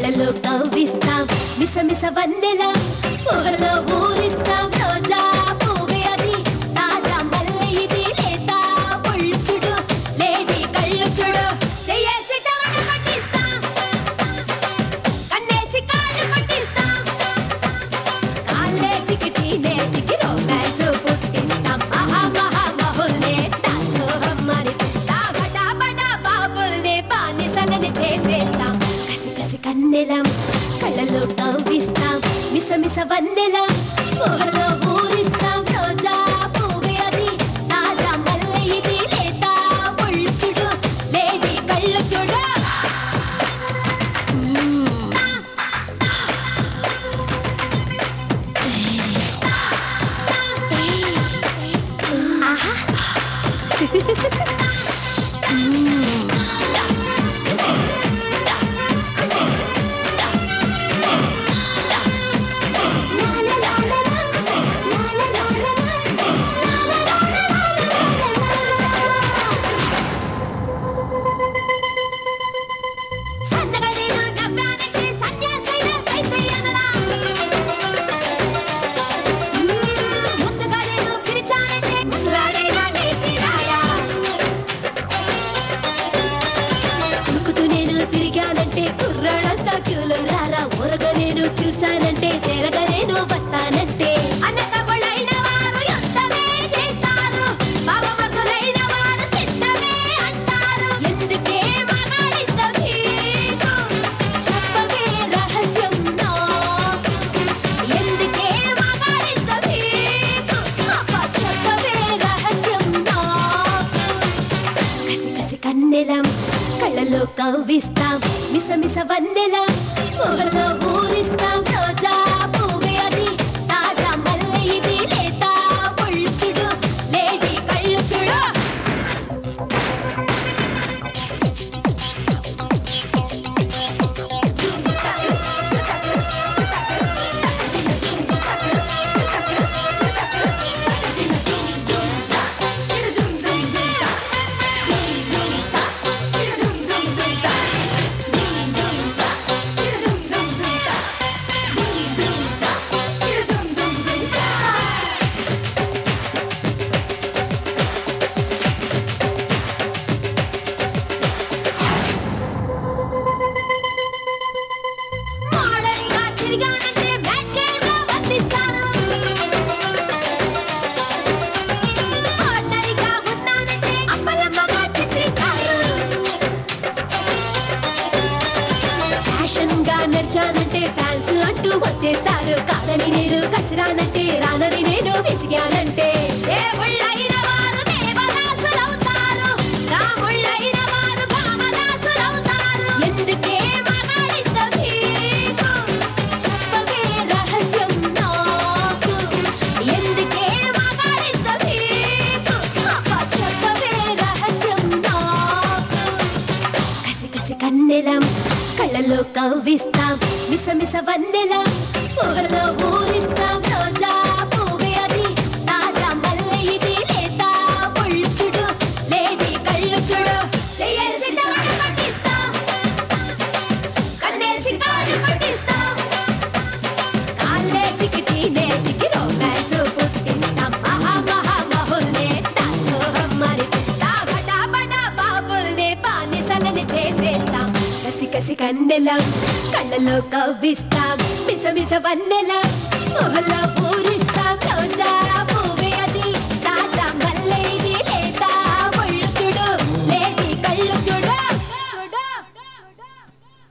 కళ్ళలో కవ్విస్తాం మిస మిస వన్నెల ఊహలో ఊరిస్తాం రోజా పువ్వే అది తాజా మల్లె ఇది లేత ఒళ్ళు చూడు లేడి కళ్ళు చూడు చెయ్యేసి చెమట పట్టిస్తాం కన్నేసి కాళ్ళు పట్టిస్తాం కాళ్ళే చికిటి నేచికి రొమాన్స్ పుట్టిస్తాం మహా మహా మహుల్నే దాసోహం మరిపిస్తాం బడా బడా బాబుల్నే బానిసలని చేసేస్తాం కసి కసి కన్నెలం కళ్ళలో కవ్విస్తాం మిస మిస వన్నెలం ఊహలో ఊరిస్తాం రోజా పువ్వే అది తాజా మల్లె ఇది లేత ఒళ్ళు చూడు లేడి కళ్ళు చూడు సన్నగా నేను నవ్వానంటే సన్యాసైన సైసయ్యనరా ముందుగా నేను పిలిచానంటే ముసలాడైనా లేచి రాయా ఉరుకుతూ నేను తిరిగానంటే కుర్రాళ్ళంతా క్యూలో రారా ఊరగా నేను చూశానంటే తెరగా నేను వస్తానంటే అన్న తమ్ముళ్ళైన వారు యుద్ధమే చేస్తారు బావమరుదులైన వారు సిద్ధమే అంటారు ఎందుకే మగాడింత మీకు చెప్పవే రహస్యం నాకు ఎందుకే మగాడింత మీకు అబ్బా చెప్పవే రహస్యం నాకు కసి కసి కన్నెలం కళ్ళలో కవ్విస్తాం మిస మిస వన్నెలం ఊహలో ఊరిస్తాం రోజా పువ్వే అది తాజా మల్లె ఇది లేత ఒళ్ళు చూడు లేడి కళ్ళు చూడు మోడల్గా తిరిగానంటే బ్యాడ్గర్ల్గా వర్తిస్తారు. ఆర్డినరీగా ఉన్నానంటే అప్పలమ్మగా చిత్రిస్తారు. ఫ్యాషన్గా నడిచానంటే ఫ్యాన్స్ అంటూ వచ్చేస్తారు కాదని నేను కసిరానంటే రానని నేను విసిగానంటే దేవుళ్ళైన వారు దేవదాసులవుతారు రాముళ్ళైన వారు భామదాసులవుతారు ఎందుకే మగాడింత భీకు చెప్పవే రహస్యం నాకు ఎందుకే మగాడింత భీకు అబ్బా చెప్పవే రహస్యం నాకు కసి కసి కన్నెలం కళ్ళలో కవ్విస్తాం మిస మిస వన్నెలం ఊహలో ఊరిస్తాం రోజా పువ్వే అది తాజా మల్లె ఇది లేత ఒళ్ళు చూడు లేడి కళ్ళు చూడు చెయ్యేసి చెమట పట్టిస్తాం కన్నేసి కాళ్ళు పట్టిస్తాం కాళ్ళే చికిటి నేచికి రొమాన్స్ పుట్టిస్తాం మహా మహా మహుల్నే దాసోహం మరిపిస్తాం బడా బడా బాబుల్నే బానిసలని చేసేస్తాం కసి కసి కన్నెలం కళ్ళలో కవ్విస్తాం మిస మిస వన్నెలం ఊహలో పూరి